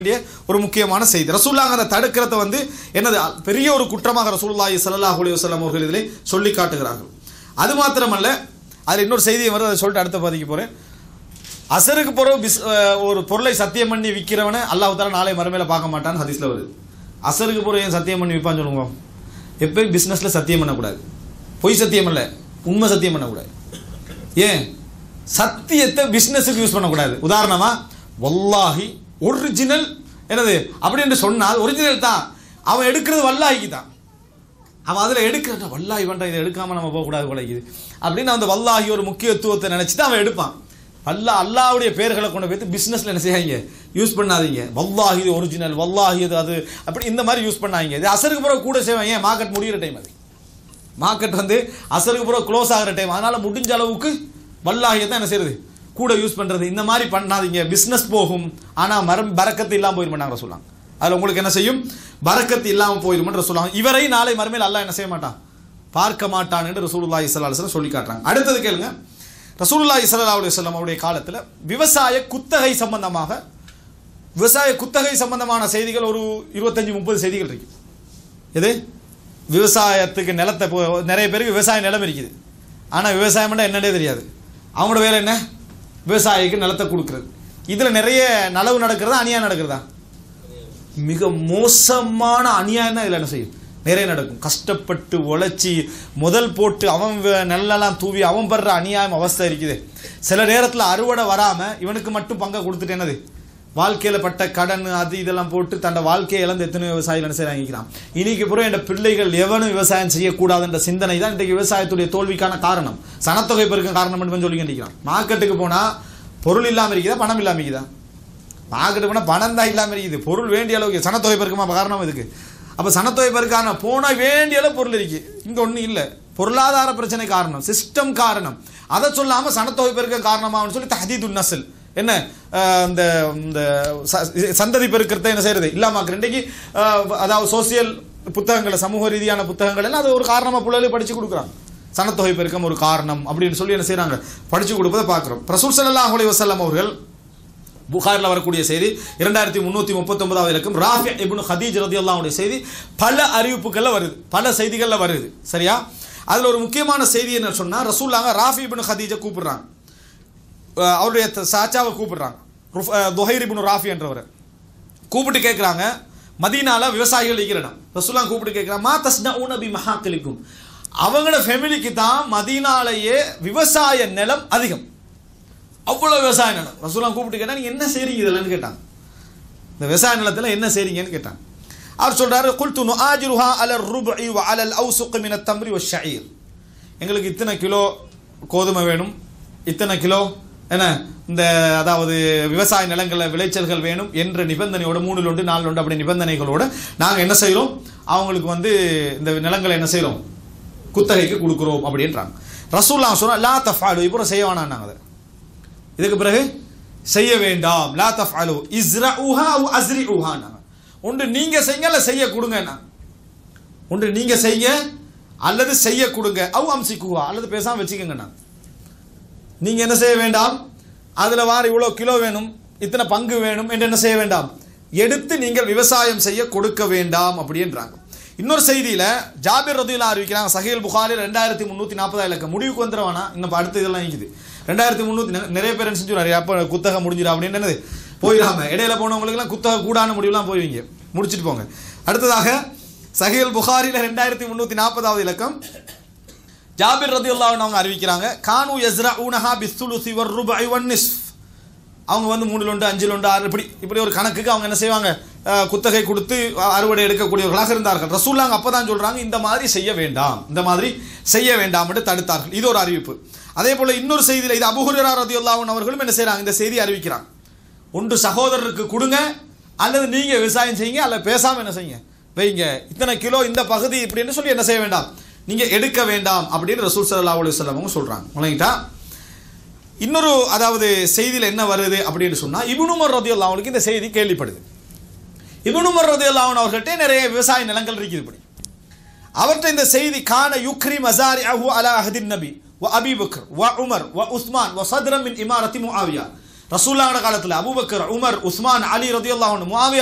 வேண்டிய ஒரு முக்கியமான செய்தி ரசூல்லாங்க அதை தடுக்கிறத வந்து என்னது பெரிய ஒரு குற்றமாக ரசூலுல்லாஹி ஸல்லல்லாஹு அலைஹி வஸல்லம் அவர்கள் இதிலே சொல்லி காட்டுகிறார்கள் அது மாத்திரமல்ல அதில் இன்னொரு செய்தியை வருது அதை சொல்லிட்டு அடுத்த பதிக்கு போறேன் அசருக்கு பிறகு பிஸ் அஹ் ஒரு பொருளை சத்தியம் பண்ணி விற்கிறவனை அல்லாஹ் தாலா நாளை மறுமையில பார்க்க மாட்டான்னு ஹதீஸ்ல வருது அசருக்கு பிறகு ஏன் சத்தியம் பண்ணி விற்பான்னு சொல்லுங்க எப்பயும் பிஸ்னஸ்ல சத்தியம் பண்ணக்கூடாது பொய் சத்தியம் இல்லை உண்மை சத்தியம் பண்ணக்கூடாது ஏன் சத்தியத்தை பிஸ்னஸுக்கு யூஸ் பண்ணக்கூடாது உதாரணமா வல்லாஹி ஒரிஜினல் என்னது அப்படி என்று சொன்னால் ஒரிஜினல் தான் அவன் எடுக்கிறது வல்லாஹிக்கு தான் அவன் அதில் எடுக்கிறத வல்லாஹி பண்ணுறான் இதை எடுக்காம நம்ம போகக்கூடாது குலைக்குது அப்படின்னு அந்த வல்லாஹி ஒரு முக்கியத்துவத்தை நினச்சிட்டு அவன் எடுப்பான் அல்லா அல்லாவுடைய பேர்களை கொண்டு போய் பிஸ்னஸில் என்ன செய்யாங்க யூஸ் பண்ணாதீங்க வல்லாஹி இது ஒரிஜினல் வல்லாஹி இது அது அப்படி இந்த மாதிரி யூஸ் பண்ணாங்க இது அசருக்கு பிறகு கூட செய்வாங்க ஏன் மார்க்கெட் முடிகிற டைம் அது மார்க்கெட் வந்து அசருக்கு பிறகு க்ளோஸ் ஆகிற டைம் அதனால முடிஞ்ச அளவுக்கு வல்லாகியை தான் என்ன செய்யறது கூட யூஸ் பண்றது இந்த மாதிரி பண்ணாதீங்க பிசினஸ் போகும் ஆனா மரம் பறக்கத்து இல்லாம போயிருமாட்டாங்க சொல்லாங்க அதுல உங்களுக்கு என்ன செய்யும் பறக்கத்து இல்லாம போயிருமென்று சொல்லுவாங்க இவரை நாளை மறுமையில் அல்லாஹ் என்ன செய்ய மாட்டான் பார்க்க மாட்டான் என்று ரசூலுல்லாஹி ஸல்லல்லாஹு அலைஹி வஸல்லம் சொல்லி காட்டுறாங்க அடுத்தது கேளுங்க ரசூலுல்லாஹி ஸல்லல்லாஹு அலைஹி வஸல்லம் அவருடைய காலத்துல விவசாய குத்தகை சம்பந்தமாக விவசாய குத்தகை சம்பந்தமான செய்திகள் ஒரு இருபத்தஞ்சு முப்பது செய்திகள் இருக்கு எது விவசாயத்துக்கு நிலத்தை இப்போ நிறைய பேருக்கு விவசாய நிலம் இருக்குது ஆனால் விவசாயம்னா என்னன்னே தெரியாது அவங்களோட வேலை என்ன விவசாயிக்கு நிலத்தை கொடுக்கறது இதில் நிறைய நலவு நடக்கிறதா அநியாயம் நடக்கிறதா மிக மோசமான அநியாயம் தான் இதில் என்ன செய்யும் நிறைய நடக்கும் கஷ்டப்பட்டு உழைச்சி முதல் போட்டு அவன் வ- நெல்லெல்லாம் தூவி அவன் படுற அநியாயம் அவஸ்தை இருக்குது சில நேரத்தில் அறுவடை வராமல் இவனுக்கு மட்டும் பங்கை கொடுத்துட்டு என்னது வாழ்க்கையில் பட்ட கடன் அது இதெல்லாம் போட்டு தன்னோட வாழ்க்கையை இழந்து எத்தனை விவசாயிகள் என்ன செய்ய வாங்கிக்கிறான் இன்னைக்கு பிறகு என் பிள்ளைகள் எவனும் விவசாயம் செய்யக்கூடாதுன்ற சிந்தனை தான் இன்றைக்கு விவசாயத்துடைய தோல்விக்கான காரணம் சனத்தொகை பெருக்க காரணம் மட்டும் சொல்லி கண்டிக்கிறான் மார்க்கெட்டுக்கு போனால் பொருள் இல்லாமல் இருக்குதா பணம் இல்லாமல் இருக்குதா மார்க்கெட்டு போனால் பணம் தான் இல்லாமல் இருக்குது பொருள் வேண்டிய அளவுக்கு சனத்தொகை பெருக்குமா அப்ப காரணம் இதுக்கு அப்போ சனத்தொகை பெருக்கான போனால் வேண்டிய அளவு பொருள் இருக்கு இங்கே ஒன்றும் இல்லை பொருளாதார பிரச்சனை காரணம் சிஸ்டம் காரணம் அதை சொல்லாமல் சனத்தொகை பெருக்க காரணமாகனு சொல்லி தஹதீதுன் நஸ்ல் என்ன அஹ், இந்த இந்த ச- சந்ததி பெருக்கிறத என்ன செய்யறது இல்லாமல் இன்றைக்கு அஹ், அதாவது சோசியல் புத்தகங்களை சமூக ரீதியான புத்தகங்கள் எல்லாம் அது ஒரு காரணமாக பிள்ளைகளுக்கு படித்து கொடுக்குறாங்க சனத்தொகை பெருக்கம் ஒரு காரணம் அப்படின்னு சொல்லி என்ன செய்றாங்க படித்து கொடுப்பதை பார்க்குறோம் ரசூல் ஸல்லல்லாஹு அலைஹி வஸல்லம் அவர்கள் புகாரில் வரக்கூடிய செய்தி இரண்டாயிரத்தி முந்நூற்றி முப்பத்தொன்பதாவது இலக்கம் ராஃபி இப்னு ஹதீஜ் ரதியல்லாவுடைய செய்தி பல அறிவிப்புகளில் வருது பல செய்திகளில் வருது சரியா அதில் ஒரு முக்கியமான செய்தி என்ன சொன்னால் ரசூல்லாங்க ராஃபி இப்னு ஹதீஜை கூப்பிடுறாங்க அஹ் அவருடைய த- சாச்சாவை கூப்பிடுறாங்க ருஃப்- அஹ் துஹைர் இப்னு ராஃபி என்றவர் கூப்பிட்டு கேட்குறாங்க மதீனால விவசாயிகள் இருக்கிற இடம் ரசூல்லாம் கூப்பிட்டு கேட்குறாங்க மா தஸ்னா உனபி மஹாக்களிக்கும் அவங்களோட ஃபேமிலிக்கு தான் மதீனாலேயே விவசாய நிலம் அதிகம் அவ்வளோ விவசாய நிலம் ரசூலாம் கூப்பிட்டு கேட்டா நீங்க என்ன செய்றீங்க இதெல்லாம் கேட்டாங்க இந்த விவசாய நிலத்தில் என்ன செய்றீங்கன்னு கேட்டாங்க அவர் சொல்றாரு குல்து நுஆஜிருஹா அல ருபி வ அலல் அவுசுக் மின தம்ரி வ ஷயீர் எங்களுக்கு இத்தனை கிலோ கோதுமை வேணும் இத்தனை கிலோ என்ன இந்த அதாவது விவசாய நிலங்களில் விளைச்சல்கள் வேணும் என்ற நிபந்தனையோட மூணுல ஒன்று நாலு ஒன்று அப்படி நிபந்தனைகளோட நாங்கள் என்ன செய்கிறோம் அவங்களுக்கு வந்து இந்த நிலங்களை என்ன செய்கிறோம் குத்தகைக்கு கொடுக்குறோம் அப்படின்றாங்க ரசூல்லா சொன்னா லா தஃபாலு இப்போ செய்ய வேணாம் அதை இதுக்கு பிறகு செய்ய வேண்டாம் லா தஃஅலு இஸ்ரஉஹா அவ் அஸ்ரிஉஹா ஒன்று நீங்க செய்யுங்க அல்ல செய்ய கொடுங்க ஒன்று நீங்க செய்ய அல்லது செய்ய கொடுங்க அவ் அம்சிக்குவா அல்லது பேசாம வச்சுக்கோங்க நீங்க என்ன செய்ய வேண்டாம் அதுல வார இவ்வளோ கிலோ வேணும் இத்தனை பங்கு வேணும் என்று என்ன செய்ய வேண்டாம் எடுத்து நீங்கள் விவசாயம் செய்ய கொடுக்க வேண்டாம் அப்படின்றாங்க இன்னொரு செய்தியில ஜாபிர் ரதியுல்லா அறிவிக்கிறாங்க சஹீல் புகாரி ரெண்டாயிரத்தி முந்நூற்றி நாற்பதா இலக்கம் முடிவுக்கு வந்துடுவானா இன்னும் அடுத்த இதெல்லாம் இருக்குது ரெண்டாயிரத்தி முந்நூற்றி நிறைய பேர் என்ன செஞ்சுறாரு அப்போ குத்தகை முடிஞ்சிடும் அப்படின்னு என்னது போயிடாம இடையில போனவங்களுக்குலாம் குத்தகை கூடான முடிவுலாம் போய்வீங்க முடிச்சிட்டு போங்க அடுத்ததாக சஹீல் புகாரில ரெண்டாயிரத்தி முந்நூற்றி நாற்பதாவது இலக்கம் ஜாபிர் ரதியுல்லாஹு அவங்க அறிவிக்கிறாங்க கானு யஸ்ரா ஊனஹா பிஸ்துலுசி வர் ருபை ஒன் நிஸ்ஃப் அவங்க வந்து மூணு லொண்டு அஞ்சு லொண்டு ஆறு இப்படி இப்படி ஒரு கணக்குக்கு அவங்க என்ன செய்வாங்க அஹ், குத்தகை கொடுத்து அஹ், அறுவடை எடுக்கக்கூடியவர்களாக இருந்தார்கள் ரசூல்லாங்க அப்போ தான் சொல்கிறாங்க இந்த மாதிரி செய்ய வேண்டாம் இந்த மாதிரி செய்ய வேண்டாம் என்று தடுத்தார்கள் இது ஒரு அறிவிப்பு அதே போல் இன்னொரு செய்தியில் இது அபுஹுரா ரதியுல்லாஹன் அவர்களும் என்ன செய்கிறாங்க இந்த செய்தி அறிவிக்கிறாங்க ஒன்று சகோதரருக்கு கொடுங்க அல்லது நீங்கள் விவசாயம் செய்யுங்க அல்லது பேசாமல் என்ன செய்யுங்க வைங்க இத்தனை கிலோ இந்த பகுதி இப்படின்னு சொல்லி என்ன செய்ய வேண்டாம் நீங்கள் எடுக்க வேண்டாம் அப்படின்னு ரசூல் சல்லா அலி அவங்க சொல்கிறாங்க விளங்கிட்டா இன்னொரு அதாவது செய்தியில் என்ன வருது அப்படின்னு சொன்னால் இபுனுமர் ரதியுல்லா அவனுக்கு இந்த செய்தி கேள்விப்படுது இபுனுமர் ரதியுல்லா அவர்கள்ட்ட நிறைய விவசாய நிலங்கள் இருக்குது இப்படி அவர்கிட்ட இந்த செய்தி கான யுக்ரி மசாரி அஹு அலா அஹதின் நபி வ அபி பக்ர் வ உமர் வ உஸ்மான் வ சத்ரம் மின் இமாரத்தி முஆவியா ரசூல்லாவோட காலத்தில் அபூபக்கர் உமர் உஸ்மான் அலி ரதியுல்லாஹ் முஆவியா